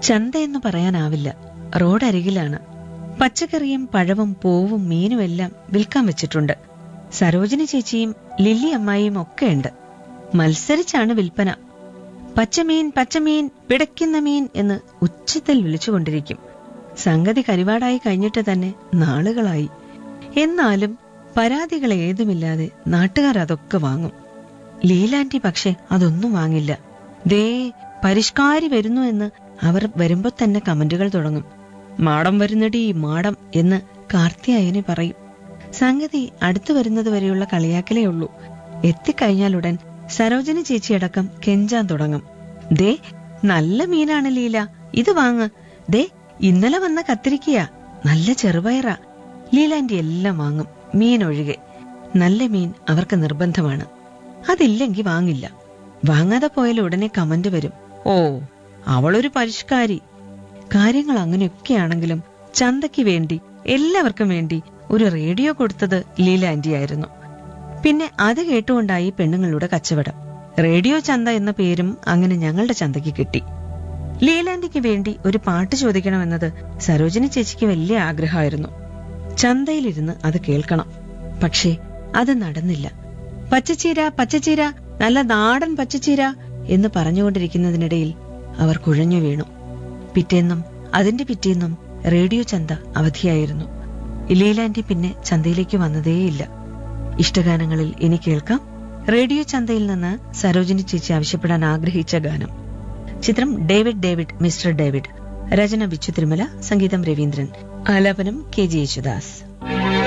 ചന്തയെന്ന് പറയാനാവില്ല റോഡരികിലാണ് പച്ചക്കറിയും പഴവും പൂവും മീനും എല്ലാം വിൽക്കാൻ വെച്ചിട്ടുണ്ട് സരോജിനി ചേച്ചിയും ലില്ലി അമ്മായിയും ഒക്കെയുണ്ട് മത്സരിച്ചാണ് വിൽപ്പന പച്ചമീൻ പച്ചമീൻ പിടയ്ക്കുന്ന മീൻ എന്ന് ഉച്ചത്തിൽ വിളിച്ചുകൊണ്ടിരിക്കും സംഗതി കരിവാടായി കഴിഞ്ഞിട്ട് തന്നെ നാളുകളായി എന്നാലും പരാതികൾ ഏതുമില്ലാതെ നാട്ടുകാർ അതൊക്കെ വാങ്ങും ലീലാന്റി പക്ഷെ അതൊന്നും വാങ്ങില്ല ദേ പരിഷ്കാരി വരുന്നു എന്ന് അവർ വരുമ്പോ തന്നെ കമന്റുകൾ തുടങ്ങും മാടം വരുന്നടി മാടം എന്ന് കാർത്തിയായനി പറയും സംഗതി അടുത്തു വരുന്നത് വരെയുള്ള കളിയാക്കലേ ഉള്ളൂ എത്തിക്കഴിഞ്ഞാലുടൻ സരോജിനി ചേച്ചിയടക്കം കെഞ്ചാൻ തുടങ്ങും ദേ നല്ല മീനാണ് ലീല ഇത് വാങ്ങ് ദേ ഇന്നലെ വന്ന കത്തിരിക്കയാ നല്ല ചെറുപയറാ ലീലാന്റി എല്ലാം വാങ്ങും മീൻ ഒഴികെ നല്ല മീൻ അവർക്ക് നിർബന്ധമാണ് അതില്ലെങ്കി വാങ്ങില്ല വാങ്ങാതെ പോയാൽ ഉടനെ കമന്റ് വരും ഓ അവളൊരു പരിഷ്കാരി കാര്യങ്ങൾ അങ്ങനെയൊക്കെയാണെങ്കിലും ചന്തയ്ക്ക് വേണ്ടി എല്ലാവർക്കും വേണ്ടി ഒരു റേഡിയോ കൊടുത്തത് ലീല ആന്റിയായിരുന്നു പിന്നെ അത് കേട്ടുകൊണ്ടായി പെണ്ണുങ്ങളുടെ കച്ചവടം റേഡിയോ ചന്ത എന്ന പേരും അങ്ങനെ ഞങ്ങളുടെ ചന്തയ്ക്ക് കിട്ടി ലീലാന്റിക്ക് വേണ്ടി ഒരു പാട്ട് ചോദിക്കണമെന്നത് സരോജിനി ചേച്ചിക്ക് വലിയ ആഗ്രഹമായിരുന്നു ചന്തയിലിരുന്ന് അത് കേൾക്കണം പക്ഷേ അത് നടന്നില്ല പച്ചച്ചീര പച്ചച്ചീര നല്ല നാടൻ പച്ചച്ചീര എന്ന് പറഞ്ഞുകൊണ്ടിരിക്കുന്നതിനിടയിൽ അവർ കുഴഞ്ഞു വീണു പിറ്റേന്നും അതിന്റെ പിറ്റേന്നും റേഡിയോ ചന്ത അവധിയായിരുന്നു ലീലാന്റി പിന്നെ ചന്തയിലേക്ക് വന്നതേയില്ല ഇഷ്ടഗാനങ്ങളിൽ ഇനി കേൾക്കാം റേഡിയോ ചന്തയിൽ നിന്ന് സരോജിനി ചേച്ചി ആവശ്യപ്പെടാൻ ആഗ്രഹിച്ച ഗാനം ചിത്രം ഡേവിഡ് ഡേവിഡ് മിസ്റ്റർ ഡേവിഡ് രചന ബിച്ചു തിരുമല സംഗീതം രവീന്ദ്രൻ ആലാപനം കെ ജി യേശുദാസ്